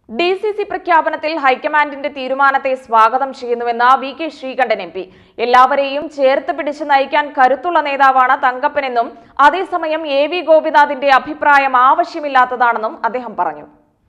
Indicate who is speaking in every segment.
Speaker 1: D C C പ്രഖ്യാപനത്തിൽ ഹൈക്കമാൻഡിന്റെ തീരുമാനത്തെ സ്വാഗതം ചെയ്യുന്നുവെന്ന് V K Sreekantan M P എല്ലാവരെയും ചേർത്ത് പിടിച്ച് നയിക്കാൻ കരുത്തുള്ള നേതാവാണ് തങ്കപ്പനെന്നും അതേസമയം എ വി ഗോപിനാഥിന്റെ അഭിപ്രായം ആവശ്യമില്ലാത്തതാണെന്നും അദ്ദേഹം പറഞ്ഞു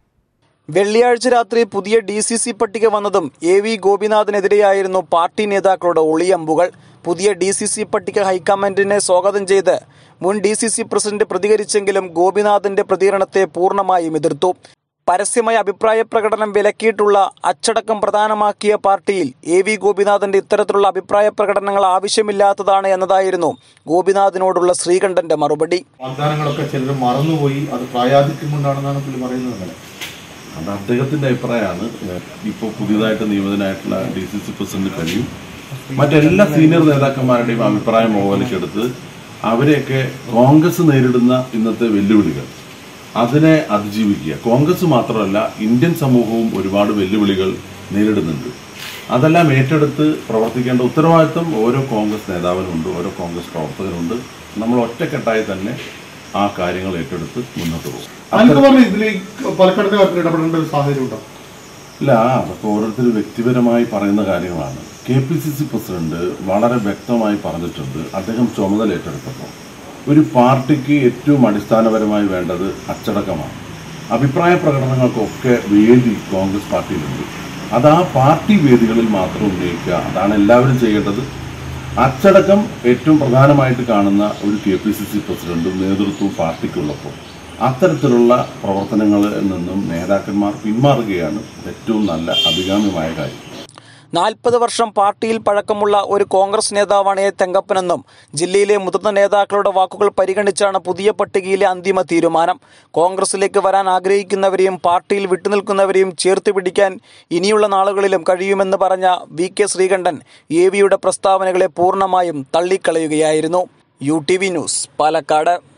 Speaker 2: വെള്ളിയാഴ്ച രാത്രി പുതിയ ഡി സി സി പട്ടിക വന്നതും എ വി ഗോപിനാഥിനെതിരെയായിരുന്നു പാർട്ടി നേതാക്കളുടെ ഒളിയമ്പുകൾ പുതിയ ഡി സി സി പട്ടിക ഹൈക്കമാൻഡിനെ സ്വാഗതം ചെയ്ത് മുൻ ഡി സി സി പ്രസിഡന്റ് പ്രതികരിച്ചെങ്കിലും ഗോപിനാഥിന്റെ പ്രതികരണത്തെ പൂർണ്ണമായും എതിർത്തു പരസ്യമായ അഭിപ്രായ പ്രകടനം വിലക്കിയിട്ടുള്ള അച്ചടക്കം പ്രധാനമാക്കിയ പാർട്ടിയിൽ എ വി ഗോപിനാഥിന്റെ ഇത്തരത്തിലുള്ള അഭിപ്രായ പ്രകടനങ്ങൾ ആവശ്യമില്ലാത്തതാണ് എന്നതായിരുന്നു ഗോപിനാഥിനോടുള്ള ശ്രീകണ്ഠന്റെ മറുപടി
Speaker 3: വാഗ്ദാനങ്ങളൊക്കെ ചിലർ മറന്നുപോയി അത് പ്രായാധിക്യം കൊണ്ടാണെന്നാണ് പുള്ളി പറയുന്നത് അങ്ങനെ
Speaker 4: അത് അദ്ദേഹത്തിന്റെ അഭിപ്രായമാണ് ഇപ്പോൾ പുതിയതായിട്ട് നിയമിതനായിട്ടുള്ള ഡി സി സി പ്രസിഡന്റ് കഴിയും മറ്റെല്ലാ സീനിയർ നേതാക്കന്മാരുടെയും അഭിപ്രായം ഓവലിക്കെടുത്ത് അവരെയൊക്കെ കോൺഗ്രസ് നേരിടുന്ന ഇന്നത്തെ വെല്ലുവിളികൾ അതിനെ അതിജീവിക്കുക കോൺഗ്രസ് മാത്രമല്ല ഇന്ത്യൻ സമൂഹവും ഒരുപാട് വെല്ലുവിളികൾ നേരിടുന്നുണ്ട് അതെല്ലാം ഏറ്റെടുത്ത് പ്രവർത്തിക്കേണ്ട ഉത്തരവാദിത്വം ഓരോ കോൺഗ്രസ് നേതാവിനുണ്ട് ഓരോ കോൺഗ്രസ് പ്രവർത്തകരുണ്ട് നമ്മൾ ഒറ്റക്കെട്ടായി തന്നെ ആ കാര്യങ്ങൾ ഏറ്റെടുത്ത് മുന്നോട്ട് പോകും
Speaker 3: അനിൽകുമാറിന് ഇതിൽ പാലക്കാടിന്റെ കാര്യത്തിൽ ഇടപെടേണ്ട ഒരു സാഹചര്യം ഉണ്ടോ
Speaker 4: ഇല്ല അതൊക്കെ ഓരോരുത്തർ വ്യക്തിപരമായി പറയുന്ന കാര്യങ്ങളാണ് K P C C president വളരെ വ്യക്തമായി പറഞ്ഞിട്ടുണ്ട് അദ്ദേഹം ചുമതല ഏറ്റെടുത്തപ്പോൾ ഒരു പാർട്ടിക്ക് ഏറ്റവും അടിസ്ഥാനപരമായി വേണ്ടത് അച്ചടക്കമാണ് അഭിപ്രായ പ്രകടനങ്ങൾക്കൊക്കെ വേദി കോൺഗ്രസ് പാർട്ടിയിലുണ്ട് അത് ആ പാർട്ടി വേദികളിൽ മാത്രം ഉന്നയിക്കുക അതാണ് എല്ലാവരും ചെയ്യേണ്ടത് അച്ചടക്കം ഏറ്റവും പ്രധാനമായിട്ട് കാണുന്ന ഒരു കെ പി സി സി പ്രസിഡന്റും നേതൃത്വവും പാർട്ടിക്കുള്ളപ്പോൾ അത്തരത്തിലുള്ള പ്രവർത്തനങ്ങളിൽ നിന്നും നേതാക്കന്മാർ പിന്മാറുകയാണ് ഏറ്റവും നല്ല അഭികാമ്യമായ കാര്യം
Speaker 2: നാൽപ്പത് വർഷം പാർട്ടിയിൽ പഴക്കമുള്ള ഒരു കോൺഗ്രസ് നേതാവാണ് എ തെങ്കപ്പനെന്നും ജില്ലയിലെ മുതിർന്ന നേതാക്കളുടെ വാക്കുകൾ പരിഗണിച്ചാണ് പുതിയ പട്ടികയിലെ അന്തിമ തീരുമാനം കോൺഗ്രസിലേക്ക് വരാൻ ആഗ്രഹിക്കുന്നവരെയും പാർട്ടിയിൽ വിട്ടുനിൽക്കുന്നവരെയും ചേർത്ത് പിടിക്കാൻ ഇനിയുള്ള നാളുകളിലും കഴിയുമെന്ന് പറഞ്ഞ വി കെ ശ്രീകണ്ഠൻ എ വിയുടെ പ്രസ്താവനകളെ പൂർണ്ണമായും തള്ളിക്കളയുകയായിരുന്നു U T V news Palakkad